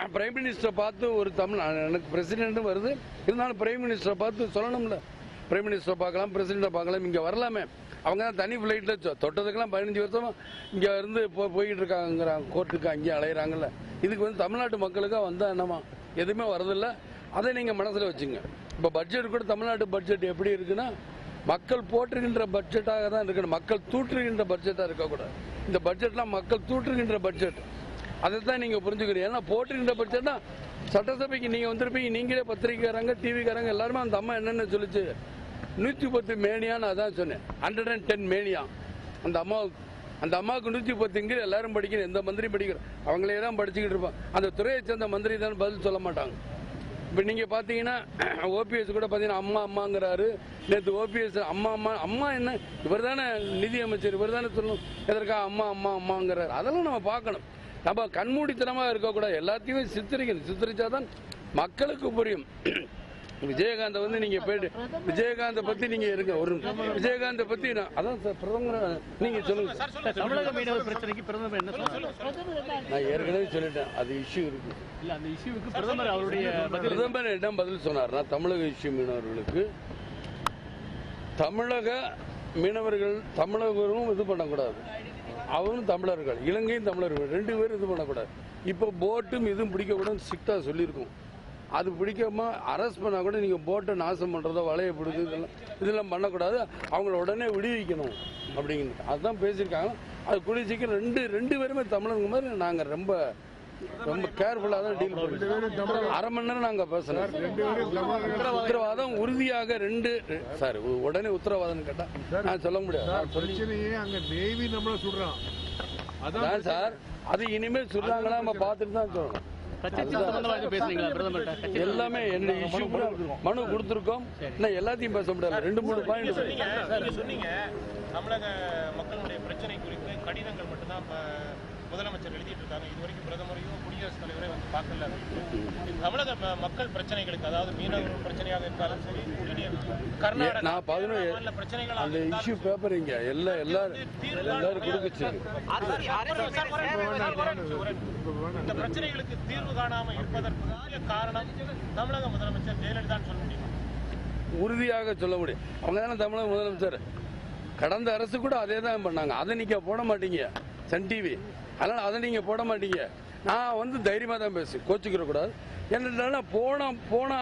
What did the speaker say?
Prime மினிஸ்டரை பார்த்து ஒரு தமிழ் எனக்கு பிரசிடென்ட்டும் வருது இருந்தாலும் பிரைம் மினிஸ்டரை பார்த்து சொல்லணும்ல பிரைம் மினிஸ்டரை பார்க்கலாம் பிரசிடென்ட்டை பார்க்கலாம் இங்கே வரலாமே அவங்க தான் தனி ஃப்ளைட்டில் தொட்டதுக்கெல்லாம் பதினஞ்சு வருஷமா இங்கே இருந்து போ போய்கிட்டு இருக்காங்கிறாங்க கோர்ட்டுக்கு அங்கேயும் அலையிறாங்கல்ல இதுக்கு வந்து தமிழ்நாட்டு மக்களுக்காக வந்தா என்னமா எதுவுமே வரதில்ல அதை நீங்கள் மனசில் வச்சுங்க இப்போ பட்ஜெட் கூட தமிழ்நாட்டு பட்ஜெட் எப்படி இருக்குன்னா மக்கள் போற்றுகின்ற பட்ஜெட்டாக தான் இருக்கணும் மக்கள் தூற்றுகின்ற பட்ஜெட்டாக இருக்கக்கூடாது இந்த பட்ஜெட்லாம் மக்கள் தூற்றுகின்ற பட்ஜெட் அதை தான் நீங்கள் புரிஞ்சுக்கணும் ஏன்னா போற்றுகின்ற பட்ஜெட்னா சட்டசபைக்கு நீங்கள் வந்திருப்பீங்க நீங்களே பத்திரிக்கைக்காரங்க டிவிக்காரங்க எல்லாருமே அந்த அம்மா என்னென்ன சொல்லுச்சு நூற்றி பத்து மேனியான்னு அதான் சொன்னேன் ஹண்ட்ரட் அண்ட் டென் மேனியா அந்த அம்மாவுக்கு அந்த அம்மாவுக்கு நூற்றி பத்துங்க எல்லாரும் படிக்கணும் எந்த மந்திரி படிக்கணும் அவங்களே தான் படிச்சுக்கிட்டு இருப்பான் அந்த துறையை சேர்ந்த மந்திரி தான் பதில் சொல்ல மாட்டாங்க இப்போ நீங்கள் பார்த்தீங்கன்னா ஓபிஎஸ் கூட பார்த்தீங்கன்னா அம்மா அம்மாங்கிறாரு நேற்று ஓபிஎஸ் அம்மா அம்மா அம்மா என்ன இவர் தானே நிதி அமைச்சர் இவர் தானே சொல்லணும் எதற்காக அம்மா அம்மா அம்மாங்கிறாரு அதெல்லாம் நம்ம பார்க்கணும் நம்ம கண்மூடித்தனமாக இருக்கக்கூடாது எல்லாத்தையுமே சித்தரிக்கணும் சித்தரிச்சாதான் மக்களுக்கு புரியும் விஜயகாந்த் வந்து நீங்க போயிட்டு விஜயகாந்த் பத்தி நீங்க இருங்க ஒரு நிமிஷம். விஜயகாந்த் பத்தி நான் அதான் சார் பிரதமர் நீங்க சொல்லுங்க சார். சார், தமிழக மீனவர் பிரச்சனைக்கு பிரதமர் என்ன சொல்றாரு நான் ஏற்கனவே சொல்லிட்டேன் அது இஷ்யூ இருக்கு இல்ல அந்த இஷ்யூவுக்கு பிரதமர் அவருடைய பதில் பிரதமர் இடம் பதில் சொன்னார் நான் தமிழக இஷ்யூ மீனவர்களுக்கு தமிழக மீனவர்கள் தமிழர்களும் இது பண்ணக்கூடாது அவரும் தமிழர்கள் இலங்கையும் தமிழர்கள் ரெண்டு பேரும் இது பண்ணக்கூடாது இப்போ போட்டும் இதுவும் பிடிக்கக்கூடாதுன்னு ஸ்ட்ரிக்டா சொல்லியிருக்கோம் அது பிடிக்காம அரெஸ்ட் பண்ணா கூட நீங்க போட்டை நாசம் பண்றதோ வலையை பிடிச்சி இதெல்லாம் இதெல்லாம் பண்ணக்கூடாது அவங்கள உடனே விடுவிக்கணும் அப்படிங்கிறது அதுதான் பேசியிருக்காங்க அது கூடிய சீக்கிரம் ரெண்டு ரெண்டு பேருமே தமிழங்க மாதிரி நாங்க ரொம்ப ரொம்ப கேர்ஃபுல்லாக தான் டீல் பண்ணுறோம் அரை மணி நேரம் நாங்கள் பேசணும் உத்தரவாதம் உறுதியாக ரெண்டு சார் உடனே உத்தரவாதம் கேட்டா நான் சொல்ல முடியாது பிரச்சனையே அங்க நேவி நம்மள சொல்றான் அதான் அதான் சார் அது இனிமேல் சொல்றாங்களா நம்ம பார்த்துட்டு தான் சொல்லணும் கட்சி சம்பந்தமா எதுவும் பேசுறீங்களா பிரதமர்கிட்ட கட்சி எல்லாமே என்ன இஷ்யூ மனு கொடுத்துருக்கோம் இன்னும் எல்லாத்தையும் பேச முடியாது ரெண்டு மூணு பாயிண்ட் சொன்னீங்க நீங்க சொன்னீங்க தமிழக மக்களுடைய பிரச்சனை குறித்து கடிதங்கள் மட்டும்தான் இப்ப முதலமைச்சர் எழுதிட்டு இருக்காங்க இது வரைக்கும் பிரதமரையும் குடியரசுத் தலைவரே வந்து பார்க்கல தமிழக ம- மக்கள் பிரச்சனைகளுக்கு அதாவது மீனவர் பிரச்சனையாக இருந்தாலும் சரி குடிநீர் கர்நாடகா நான் பதினொன்று மாநில பிரச்சனைகளாக அந்த இருந்தாலும் இஷ்யூ பேப்பர் இங்க எல்லா எல்லாரும் எல்லாரும் கொடுக்குச்சு அப்புறம் சார், ஒரே நிமிஷம், சார், ஒரே நிமிஷம், ஒரே நிமிஷம். இந்த பிரச்சனைகளுக்கு தீர்வு காணாம இருப்பதற்கு முக்கிய காரணம் தமிழக முதலமைச்சர் ஜெயலலிதான்னு சொல்ல முடியுமா உறுதியாக சொல்ல முடியும் அவங்க தானே தமிழக முதலமைச்சர் கடந்த அரசு கூட அதே தான் பண்ணாங்க அதை நீங்க போட மாட்டீங்க சன் டிவி அதனால அதை நீங்க போட மாட்டீங்க நான் வந்து தைரியமா தான் பேசு கோச்சிக்கிற கூடாது என்னன்னா போன போன